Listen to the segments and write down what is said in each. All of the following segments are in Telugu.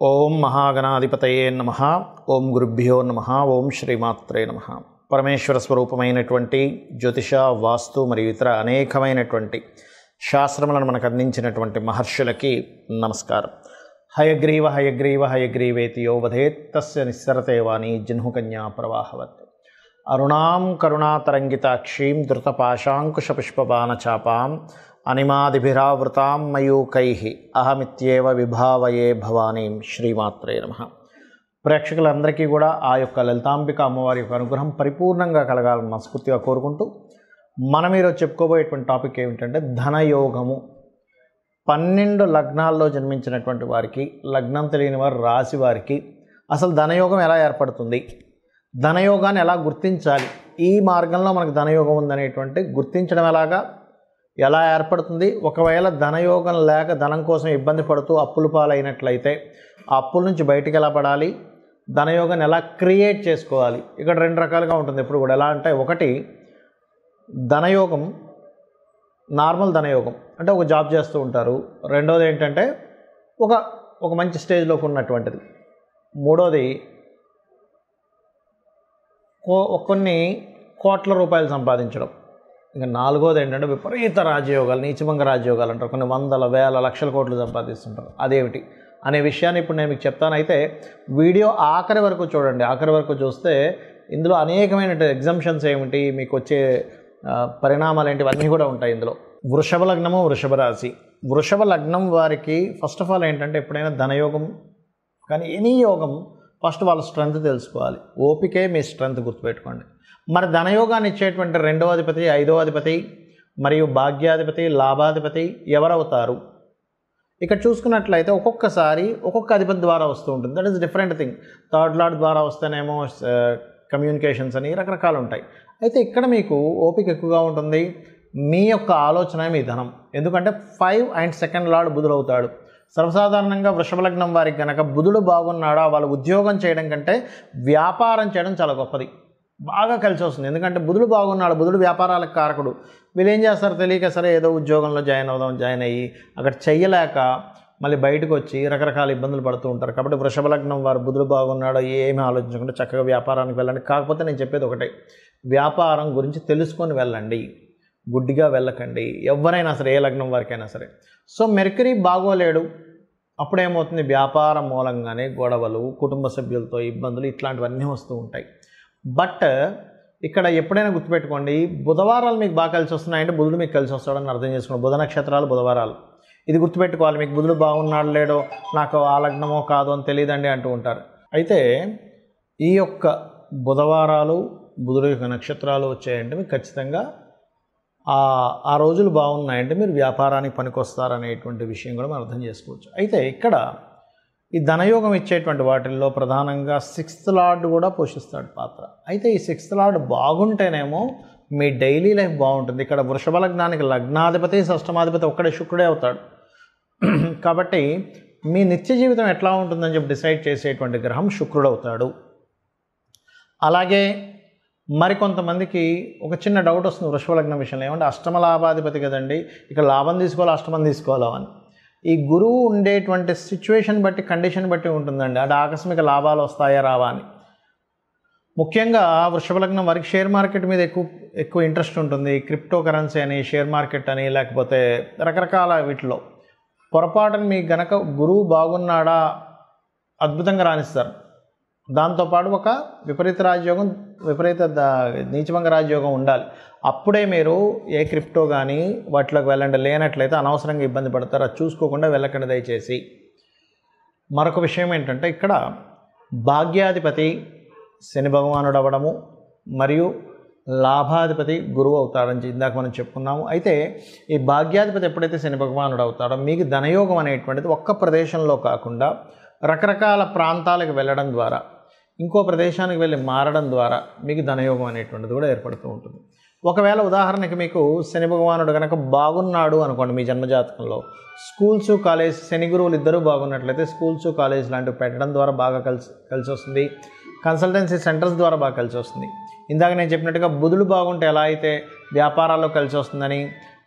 ఓం మహాగణాధిపతయే నమ ఓం గురుభ్యో నమ ఓం శ్రీమాత్రే నమ పరమేశ్వర స్వరూపమైనటువంటి జ్యోతిష వాస్తు మరియు ఇతర అనేకమైనటువంటి శాస్త్రములను మనకు అందించినటువంటి మహర్షులకి నమస్కారం హయగ్రీవ హయగ్రీవ హయగ్రీవేతి యో వధేత్ తస్య నిస్సరతే వాణి జహ్నుకన్యా ప్రవాహవత్ అరుణాం కరుణాతరంగితాక్షీం ధృతపాశాంకుశపుష్పబాణచాపాం అనిమాదిభిరావృతాం మయూకై అహమిత్యేవ విభావయే భవానీం శ్రీమాత్రే నమ ప్రేక్షకులందరికీ కూడా ఆ యొక్క లలితాంబిక అమ్మవారి యొక్క అనుగ్రహం పరిపూర్ణంగా కలగాలని మనస్ఫూర్తిగా కోరుకుంటూ మనం ఈరోజు చెప్పుకోబోయేటువంటి టాపిక్ ఏమిటంటే ధనయోగము పన్నెండు లగ్నాల్లో జన్మించినటువంటి వారికి లగ్నం తెలియని వారు రాశి వారికి అసలు ధనయోగం ఎలా ఏర్పడుతుంది ధనయోగాన్ని ఎలా గుర్తించాలి ఈ మార్గంలో మనకు ధనయోగం ఉందనేటువంటి గుర్తించడం ఎలాగా ఎలా ఏర్పడుతుంది ఒకవేళ ధనయోగం లేక ధనం కోసం ఇబ్బంది పడుతూ అప్పుల పాలైనట్లయితే ఆ అప్పుల నుంచి బయటికి ఎలా పడాలి ధనయోగాన్ని ఎలా క్రియేట్ చేసుకోవాలి ఇక్కడ రెండు రకాలుగా ఉంటుంది ఇప్పుడు కూడా ఎలా అంటే ఒకటి ధనయోగం నార్మల్ ధనయోగం అంటే ఒక జాబ్ చేస్తూ ఉంటారు రెండోది ఏంటంటే ఒక ఒక మంచి స్టేజ్లోకి ఉన్నటువంటిది మూడోది కో కొన్ని కోట్ల రూపాయలు సంపాదించడం ఇంకా నాలుగోది ఏంటంటే విపరీత రాజయోగాలు నీచభంగ రాజయోగాలు అంటారు కొన్ని వందల వేల లక్షల కోట్లు సంపాదిస్తుంటారు అదేమిటి అనే విషయాన్ని ఇప్పుడు నేను మీకు చెప్తాను అయితే వీడియో ఆఖరి వరకు చూడండి ఆఖరి వరకు చూస్తే ఇందులో అనేకమైన ఎగ్జామ్షన్స్ ఏమిటి మీకు వచ్చే ఆ, పరిణామాలు ఏంటి ఇవన్నీ కూడా ఉంటాయి ఇందులో వృషభ లగ్నము వృషభ రాశి వృషభ లగ్నం వారికి ఫస్ట్ ఆఫ్ ఆల్ ఏంటంటే ఎప్పుడైనా ధనయోగం కానీ ఎనీ యోగం ఫస్ట్ వాళ్ళ స్ట్రెంగ్త్ తెలుసుకోవాలి ఓపికే మీ స్ట్రెంగ్త్ గుర్తుపెట్టుకోండి మరి ధనయోగాన్ని ఇచ్చేటువంటి రెండవ అధిపతి ఐదవ అధిపతి మరియు భాగ్యాధిపతి లాభాధిపతి ఎవరవుతారు ఇక్కడ చూసుకున్నట్లయితే ఒక్కొక్కసారి ఒక్కొక్క అధిపతి ద్వారా వస్తూ ఉంటుంది that is different thing third lord ద్వారా వస్తేనేమో కమ్యూనికేషన్స్ అని రకరకాలు ఉంటాయి అయితే ఇక్కడ మీకు ఓపిక ఎక్కువగా ఉంటుంది మీ యొక్క ఆలోచన మీ ధనం ఎందుకంటే ఫైవ్ అండ్ సెకండ్ లార్డ్ బుధుడవుతాడు సర్వసాధారణంగా వృషభ లగ్నం వారికి కనుక బుధుడు బాగున్నాడా వాళ్ళు ఉద్యోగం చేయడం కంటే వ్యాపారం చేయడం చాలా గొప్పది బాగా కలిసి వస్తుంది ఎందుకంటే బుధుడు బాగున్నాడు బుధుడు వ్యాపారాలకు కారకుడు వీళ్ళు ఏం చేస్తారు తెలియక సరే ఏదో ఉద్యోగంలో జాయిన్ అవుదాం జాయిన్ అయ్యి అక్కడ చెయ్యలేక మళ్ళీ బయటకు వచ్చి రకరకాల ఇబ్బందులు పడుతూ ఉంటారు కాబట్టి వృషభ లగ్నం వారు బుధుడు బాగున్నాడో ఏమీ ఆలోచించకుండా చక్కగా వ్యాపారానికి వెళ్ళండి కాకపోతే నేను చెప్పేది ఒకటే వ్యాపారం గురించి తెలుసుకొని వెళ్ళండి గుడ్డిగా వెళ్ళకండి ఎవరైనా సరే ఏ లగ్నం వారికైనా సరే సో మెర్కరీ బాగోలేడు అప్పుడేమవుతుంది వ్యాపారం మూలంగానే గొడవలు కుటుంబ సభ్యులతో ఇబ్బందులు ఇట్లాంటివన్నీ వస్తూ ఉంటాయి బట్ ఇక్కడ ఎప్పుడైనా గుర్తుపెట్టుకోండి బుధవారాలు మీకు బాగా కలిసి వస్తున్నాయంటే బుధుడు మీకు కలిసి వస్తాడని అర్థం చేసుకోండి బుధ నక్షత్రాలు బుధవారాలు ఇది గుర్తుపెట్టుకోవాలి మీకు బుధుడు బాగున్నాడు లేడో నాకు ఆ లగ్నమో కాదో అని తెలియదండి అంటూ ఉంటారు అయితే ఈ యొక్క బుధవారాలు బుధుడు యొక్క నక్షత్రాలు వచ్చాయంటే మీకు ఖచ్చితంగా ఆ ఆ రోజులు బాగున్నాయంటే మీరు వ్యాపారానికి పనికొస్తారనేటువంటి విషయం కూడా మనం అర్థం చేసుకోవచ్చు అయితే ఇక్కడ ఈ ధనయోగం ఇచ్చేటువంటి వాటిల్లో ప్రధానంగా సిక్స్త్ లార్డ్ కూడా పోషిస్తాడు పాత్ర అయితే ఈ సిక్స్త్ లార్డ్ బాగుంటేనేమో మీ డైలీ లైఫ్ బాగుంటుంది ఇక్కడ వృషభ లగ్నానికి లగ్నాధిపతి షష్టమాధిపతి ఒక్కడే శుక్రుడే అవుతాడు కాబట్టి మీ నిత్య జీవితం ఎట్లా ఉంటుందని చెప్పి డిసైడ్ చేసేటువంటి గ్రహం శుక్రుడు అవుతాడు అలాగే మరికొంతమందికి ఒక చిన్న డౌట్ వస్తుంది వృషభ లగ్నం విషయంలో ఏమంటే అష్టమ లాభాధిపతి కదండి ఇక లాభం తీసుకోవాలా అష్టమం తీసుకోవాలా అని ఈ గురువు ఉండేటువంటి సిచ్యువేషన్ బట్టి కండిషన్ బట్టి ఉంటుందండి అంటే ఆకస్మిక లాభాలు వస్తాయా రావా అని ముఖ్యంగా వృషభ లగ్నం వారికి షేర్ మార్కెట్ మీద ఎక్కువ ఎక్కువ ఇంట్రెస్ట్ ఉంటుంది క్రిప్టో కరెన్సీ అని షేర్ మార్కెట్ అని లేకపోతే రకరకాల వీటిలో పొరపాటున మీకు గనక గురువు బాగున్నాడా అద్భుతంగా రాణిస్తారు దాంతోపాటు ఒక విపరీత రాజయోగం విపరీత ద- నీచభంగ రాజయోగం ఉండాలి అప్పుడే మీరు ఏ క్రిప్టో కానీ వాటిలోకి వెళ్ళండి లేనట్లయితే అనవసరంగా ఇబ్బంది పడతారు అది చూసుకోకుండా వెళ్ళకండి దయచేసి మరొక విషయం ఏంటంటే ఇక్కడ భాగ్యాధిపతి శని భగవానుడు అవ్వడము మరియు లాభాధిపతి గురువు అవుతాడని చెప్పి ఇందాక మనం చెప్పుకున్నాము అయితే ఈ భాగ్యాధిపతి ఎప్పుడైతే శని భగవానుడు అవుతాడో మీకు ధనయోగం అనేటువంటిది ఒక్క ప్రదేశంలో కాకుండా రకరకాల ప్రాంతాలకు వెళ్ళడం ద్వారా ఇంకో ప్రదేశానికి వెళ్ళి మారడం ద్వారా మీకు ధనయోగం అనేటువంటిది కూడా ఏర్పడుతూ ఉంటుంది ఒకవేళ ఉదాహరణకి మీకు శని భగవానుడు కనుక బాగున్నాడు అనుకోండి మీ జన్మజాతకంలో స్కూల్స్ కాలేజ్ శని గురువులు ఇద్దరూ బాగున్నట్లయితే స్కూల్స్ కాలేజ్ లాంటివి పెట్టడం ద్వారా బాగా కలిసి కలిసి వస్తుంది కన్సల్టెన్సీ సెంటర్స్ ద్వారా బాగా కలిసి వస్తుంది ఇందాక నేను చెప్పినట్టుగా బుధుడు బాగుంటే ఎలా అయితే వ్యాపారాల్లో కలిసి వస్తుందని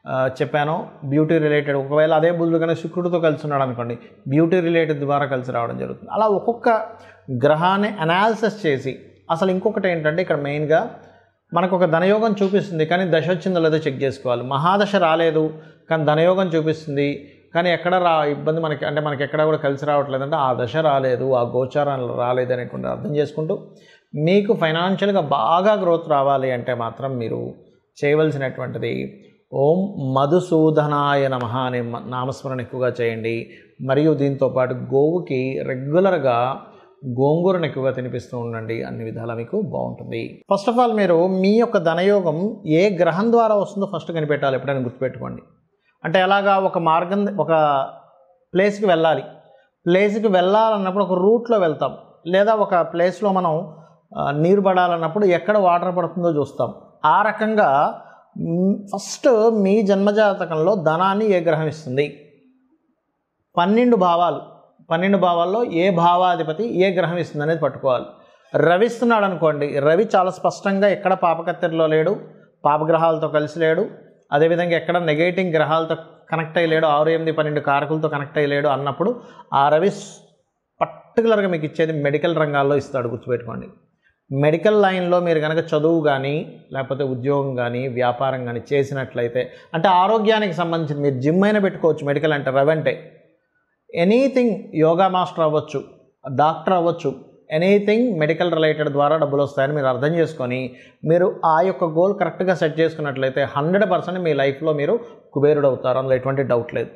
ఆ, చెప్పానో బ్యూటీ రిలేటెడ్ ఒకవేళ అదే బుధుడు కనుక శుక్రుడితో కలిసి ఉన్నాడు అనుకోండి బ్యూటీ రిలేటెడ్ ద్వారా కలిసి రావడం జరుగుతుంది అలా ఒక్కొక్క గ్రహాన్ని అనాలిసిస్ చేసి అసలు ఇంకొకటి ఏంటంటే ఇక్కడ మెయిన్గా మనకు ఒక ధనయోగం చూపిస్తుంది కానీ దశ వచ్చిందో లేదో చెక్ చేసుకోవాలి మహాదశ రాలేదు కానీ ధనయోగం చూపిస్తుంది కానీ ఎక్కడ రా ఇబ్బంది మనకి అంటే మనకి ఎక్కడ కూడా కలిసి రావట్లేదు అంటే ఆ దశ రాలేదు ఆ గోచారం రాలేదు అనేటువంటి అర్థం చేసుకుంటూ మీకు ఫైనాన్షియల్గా బాగా గ్రోత్ రావాలి అంటే మాత్రం మీరు చేయవలసినటువంటిది ఓం మధుసూదనాయ నమ అనే మ- నామస్మరణ ఎక్కువగా చేయండి మరియు దీంతో పాటు గోవుకి రెగ్యులర్గా గోంగూరను ఎక్కువగా తినిపిస్తూ ఉండండి అన్ని విధాలా మీకు బాగుంటుంది ఫస్ట్ ఆఫ్ ఆల్ మీరు మీ యొక్క ధనయోగం ఏ గ్రహం ద్వారా వస్తుందో ఫస్ట్ కనిపెట్టాలి ఎప్పుడైనా గుర్తుపెట్టుకోండి అంటే ఎలాగా ఒక మార్గం ఒక ప్లేస్కి వెళ్ళాలి ప్లేస్కి వెళ్ళాలన్నప్పుడు ఒక రూట్లో వెళ్తాం లేదా ఒక ప్లేస్లో మనం ఆ, నీరు పడాలన్నప్పుడు ఎక్కడ వాటర్ పడుతుందో చూస్తాం ఆ రకంగా మ్, ఫస్ట్ మీ జన్మజాతకంలో ధనాన్ని ఏ గ్రహం ఇస్తుంది పన్నెండు భావాలు పన్నెండు భావాల్లో ఏ భావాధిపతి ఏ గ్రహం ఇస్తుంది అనేది పట్టుకోవాలి రవి ఇస్తున్నాడు అనుకోండి రవి చాలా స్పష్టంగా ఎక్కడ పాపకత్తెరలో లేడు పాపగ్రహాలతో కలిసి లేడు అదేవిధంగా ఎక్కడ నెగేటింగ్ గ్రహాలతో కనెక్ట్ అయ్యలేడు ఆరు ఎనిమిది పన్నెండు కారకులతో కనెక్ట్ అయ్యలేడు అన్నప్పుడు ఆ రవి పర్టికులర్గా మీకు ఇచ్చేది మెడికల్ రంగాల్లో ఇస్తాడు గుర్తుపెట్టుకోండి మెడికల్ లైన్లో మీరు కనుక చదువు కానీ లేకపోతే ఉద్యోగం కానీ వ్యాపారం కానీ చేసినట్లయితే అంటే ఆరోగ్యానికి సంబంధించి మీరు జిమ్ అయినా పెట్టుకోవచ్చు మెడికల్ అంటే రవి అంటే ఎనీథింగ్ యోగా మాస్టర్ అవ్వచ్చు డాక్టర్ అవ్వచ్చు ఎనీథింగ్ మెడికల్ రిలేటెడ్ ద్వారా డబ్బులు వస్తాయని మీరు అర్థం చేసుకొని మీరు ఆ యొక్క గోల్ కరెక్ట్గా సెట్ చేసుకున్నట్లయితే హండ్రెడ్ పర్సెంట్ మీ లైఫ్లో మీరు కుబేరుడు అవుతారు అందులో ఎటువంటి డౌట్ లేదు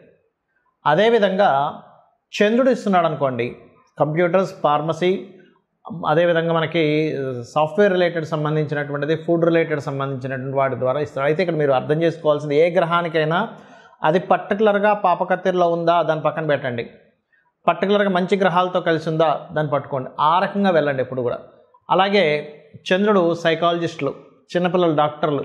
అదేవిధంగా చంద్రుడు ఇస్తున్నాడు అనుకోండి కంప్యూటర్స్ ఫార్మసీ అదేవిధంగా మనకి సాఫ్ట్వేర్ రిలేటెడ్ సంబంధించినటువంటిది ఫుడ్ రిలేటెడ్ సంబంధించినటువంటి వాటి ద్వారా ఇస్తారు అయితే ఇక్కడ మీరు అర్థం చేసుకోవాల్సింది ఏ గ్రహానికైనా అది పర్టికులర్గా పాపకత్తిరిలో ఉందా దాన్ని పక్కన పెట్టండి పర్టికులర్గా మంచి గ్రహాలతో కలిసి ఉందా దాన్ని పట్టుకోండి ఆ రకంగా వెళ్ళండి ఎప్పుడు కూడా అలాగే చంద్రుడు సైకాలజిస్టులు చిన్నపిల్లల డాక్టర్లు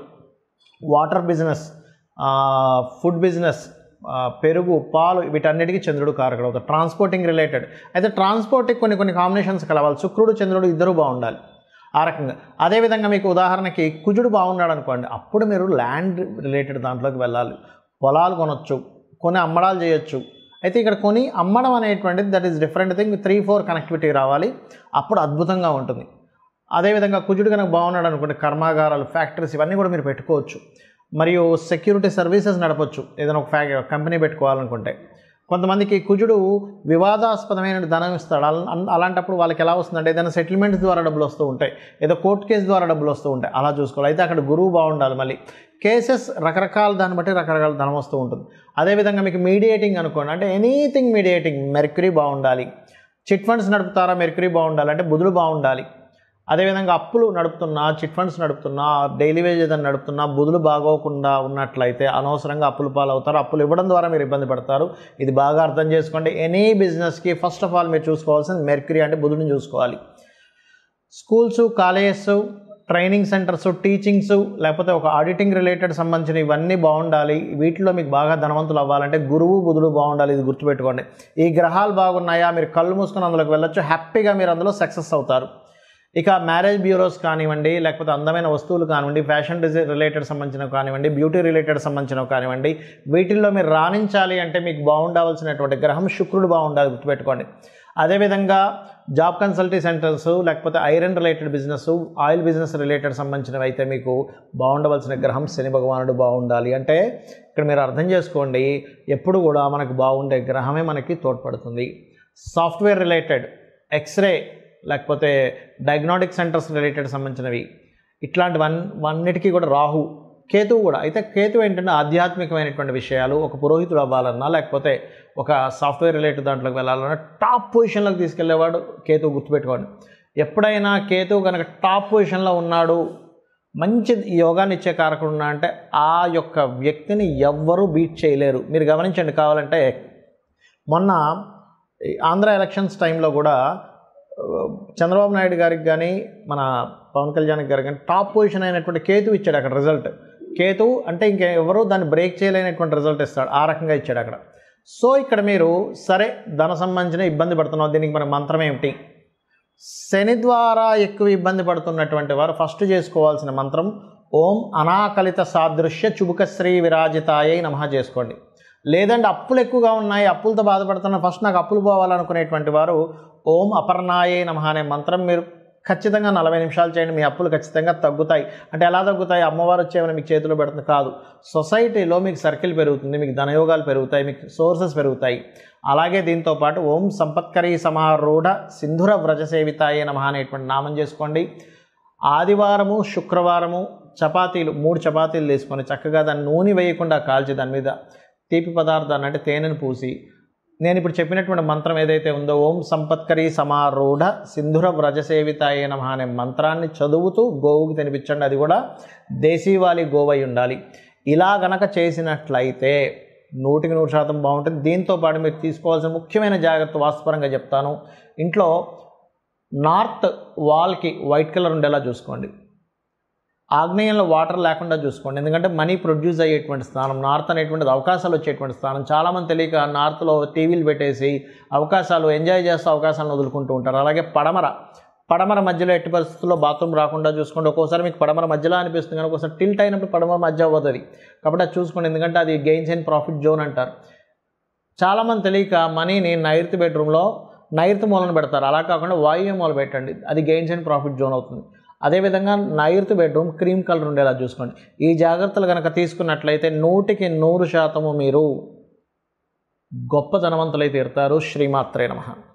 వాటర్ బిజినెస్ ఆ, ఫుడ్ బిజినెస్ ఆ, పెరుగు పాలు వీటన్నిటికీ చంద్రుడు కారకుడు అవుతాడు ట్రాన్స్పోర్టింగ్ రిలేటెడ్ అయితే ట్రాన్స్పోర్ట్కి కొన్ని కొన్ని కాంబినేషన్స్ కలవాలి శుక్రుడు చంద్రుడు ఇద్దరు బాగుండాలి ఆ రకంగా అదేవిధంగా మీకు ఉదాహరణకి కుజుడు బాగున్నాడు అనుకోండి అప్పుడు మీరు ల్యాండ్ రిలేటెడ్ దాంట్లోకి వెళ్ళాలి పొలాలు కొనొచ్చు కొని అమ్మడాలు చేయొచ్చు అయితే ఇక్కడ కొని అమ్మడం అనేటువంటిది that is different thing three four connectivity రావాలి అప్పుడు అద్భుతంగా ఉంటుంది అదేవిధంగా కుజుడు కనుక బాగున్నాడు అనుకోండి కర్మాగారాలు ఫ్యాక్టరీస్ ఇవన్నీ కూడా మీరు పెట్టుకోవచ్చు మరియు సెక్యూరిటీ సర్వీసెస్ నడపచ్చు ఏదైనా ఒక ఫ్యాక్ కంపెనీ పెట్టుకోవాలనుకుంటే కొంతమందికి కుజుడు వివాదాస్పదమైన ధనం ఇస్తాడు అల- అన్- అలాంటప్పుడు వాళ్ళకి ఎలా వస్తుందంటే ఏదైనా సెటిల్మెంట్స్ ద్వారా డబ్బులు వస్తూ ఉంటాయి ఏదో కోర్ట్ కేసు ద్వారా డబ్బులు వస్తూ ఉంటాయి అలా చూసుకోవాలి అయితే అక్కడ గురువు బాగుండాలి మళ్ళీ కేసెస్ రకరకాల దాన్ని బట్టి రకరకాల ధనం వస్తూ ఉంటుంది అదేవిధంగా మీకు మీడియేటింగ్ అనుకోండి అంటే ఎనీథింగ్ మీడియేటింగ్ మెర్క్యూరీ బాగుండాలి చిట్ ఫండ్స్ నడుపుతారా మెర్క్యూరీ బాగుండాలి అంటే బుధుడు బాగుండాలి అదేవిధంగా అప్పులు నడుపుతున్నా చిట్ ఫండ్స్ నడుపుతున్నా డైలీ వేజ్ ఏదైనా నడుపుతున్నా బుధులు బాగోకుండా ఉన్నట్లయితే అనవసరంగా అప్పులు పాలవుతారు అప్పులు ఇవ్వడం ద్వారా మీరు ఇబ్బంది పడతారు ఇది బాగా అర్థం చేసుకోండి ఎనీ బిజినెస్కి ఫస్ట్ ఆఫ్ ఆల్ మీరు చూసుకోవాల్సింది మెర్క్యూరీ అంటే బుధుడిని చూసుకోవాలి schools colleges training centres teachings లేకపోతే ఒక ఆడిటింగ్ రిలేటెడ్ సంబంధించిన ఇవన్నీ బాగుండాలి వీటిలో మీకు బాగా ధనవంతులు అవ్వాలంటే గురువు బుధుడు బాగుండాలి ఇది గుర్తుపెట్టుకోండి ఈ గ్రహాలు బాగున్నాయా మీరు కళ్ళు మూసుకొని అందులోకి వెళ్ళొచ్చు హ్యాపీగా మీరు అందులో సక్సెస్ అవుతారు ఇక మ్యారేజ్ బ్యూరోస్ కానివ్వండి లేకపోతే అందమైన వస్తువులు కానివ్వండి ఫ్యాషన్ డిజైన్ రిలేటెడ్ సంబంధించినవి కానివ్వండి బ్యూటీ రిలేటెడ్ సంబంధించినవి కానివ్వండి వీటిల్లో మీరు రాణించాలి అంటే మీకు బాగుండవలసినటువంటి గ్రహం శుక్రుడు బాగుండాలి గుర్తుపెట్టుకోండి అదేవిధంగా జాబ్ కన్సల్టీ సెంటర్స్ లేకపోతే iron related business oil business related సంబంధించినవి అయితే మీకు బాగుండవలసిన గ్రహం శని భగవానుడు బాగుండాలి అంటే ఇక్కడ మీరు అర్థం చేసుకోండి ఎప్పుడు కూడా మనకు బాగుండే గ్రహమే మనకి తోడ్పడుతుంది సాఫ్ట్వేర్ రిలేటెడ్ ఎక్స్రే లేకపోతే డయాగ్నోటిక్ సెంటర్స్ రిలేటెడ్ సంబంధించినవి ఇట్లాంటివన్ వన్నిటికీ కూడా రాహు కేతువు కూడా అయితే కేతు ఏంటంటే ఆధ్యాత్మికమైనటువంటి విషయాలు ఒక పురోహితుడు అవ్వాలన్నా లేకపోతే ఒక సాఫ్ట్వేర్ రిలేటెడ్ దాంట్లోకి వెళ్ళాలన్నా టాప్ పొజిషన్లోకి తీసుకెళ్లేవాడు కేతువు గుర్తుపెట్టుకోండి ఎప్పుడైనా కేతువు కనుక టాప్ పొజిషన్లో ఉన్నాడు మంచి యోగాన్ని ఇచ్చే కారకుడు ఉన్నా అంటే ఆ యొక్క వ్యక్తిని ఎవ్వరూ బీట్ చేయలేరు మీరు గమనించండి కావాలంటే మొన్న ఈ ఆంధ్ర ఎలక్షన్స్ టైంలో కూడా ఆ, చంద్రబాబు నాయుడు గారికి కానీ మన పవన్ కళ్యాణ్ గారికి కానీ టాప్ పొజిషన్ అయినటువంటి కేతు ఇచ్చాడు అక్కడ రిజల్ట్ కేతు అంటే ఇంకా ఎవరు దాన్ని బ్రేక్ చేయలేనటువంటి రిజల్ట్ ఇస్తాడు ఆ రకంగా ఇచ్చాడు అక్కడ సో ఇక్కడ మీరు సరే ధన సంబంధించిన ఇబ్బంది పడుతున్నావు దీనికి మన మంత్రం ఏమిటి శని ద్వారా ఎక్కువ ఇబ్బంది పడుతున్నటువంటి వారు ఫస్ట్ చేసుకోవాల్సిన మంత్రం ఓం అనాకలిత సాదృశ్య చుబుకశ్రీ విరాజితాయై నమః చేసుకోండి లేదంటే అప్పులు ఎక్కువగా ఉన్నాయి అప్పులతో బాధపడుతున్న ఫస్ట్ నాకు అప్పులు పోవాలనుకునేటువంటి వారు ఓం అపర్ణాయే నమః అనే మంత్రం మీరు ఖచ్చితంగా నలభై నిమిషాలు చేయండి మీ అప్పులు ఖచ్చితంగా తగ్గుతాయి అంటే ఎలా తగ్గుతాయి అమ్మవారు వచ్చేమైనా మీకు చేతిలో పెడుతుంది కాదు సొసైటీలో మీకు సర్కిల్ పెరుగుతుంది మీకు ధనయోగాలు పెరుగుతాయి మీకు సోర్సెస్ పెరుగుతాయి అలాగే దీంతో పాటు ఓం సంపత్కరీ సమారూఢ సింధుర వ్రజ సేవితాయే నమః అనేటువంటి నామం చేసుకోండి ఆదివారము శుక్రవారము చపాతీలు మూడు చపాతీలు తీసుకొని చక్కగా దాన్ని నూనె వేయకుండా కాల్చి దాని మీద తీపి పదార్థాన్ని అంటే తేనెను పూసి నేను ఇప్పుడు చెప్పినటువంటి మంత్రం ఏదైతే ఉందో ఓం సంపత్కరీ సమారూఢ సింధుర వ్రజసేవితాయ నమ అనే మంత్రాన్ని చదువుతూ గోవుకి తినిపించండి అది కూడా దేశీవాలి గోవై ఉండాలి ఇలా గనక చేసినట్లయితే నూటికి నూరు శాతం బాగుంటుంది దీంతో పాటు మీరు తీసుకోవాల్సిన ముఖ్యమైన జాగ్రత్త వాస్తుపరంగా చెప్తాను ఇంట్లో నార్త్ వాల్కి వైట్ కలర్ ఉండేలా చూసుకోండి ఆగ్నేయంలో వాటర్ లేకుండా చూసుకోండి ఎందుకంటే మనీ ప్రొడ్యూస్ అయ్యేటువంటి స్థానం నార్త్ అనేటువంటిది అవకాశాలు వచ్చేటువంటి స్థానం చాలామంది తెలియక నార్త్లో టీవీలు పెట్టేసి అవకాశాలు ఎంజాయ్ చేస్తూ అవకాశాలను వదులుకుంటూ ఉంటారు అలాగే పడమర పడమర మధ్యలో ఎట్టి పరిస్థితుల్లో బాత్రూమ్ రాకుండా చూసుకోండి ఒక్కోసారి మీకు పడమర మధ్యలో అనిపిస్తుంది కానీ ఒకసారి టిల్ట్ అయినప్పుడు పడమర మధ్య అవ్వదు కాబట్టి అది చూసుకోండి ఎందుకంటే అది గెయిన్స్ అండ్ ప్రాఫిట్ జోన్ అంటారు చాలామంది తెలియక మనీని నైరుతి బెడ్రూమ్లో నైరుతి మూలన పెడతారు అలా కాకుండా వాయువ్య మూల పెట్టండి అది గెయిన్స్ అండ్ ప్రాఫిట్ జోన్ అవుతుంది అదేవిధంగా నైరుతి బెడ్రూమ్ క్రీమ్ కలర్ ఉండేలా చూసుకోండి ఈ జాగ్రత్తలు కనుక తీసుకున్నట్లయితే నూటికి నూరు శాతము మీరు గొప్ప ధనవంతులై తీరుతారు శ్రీమాత్రే నమః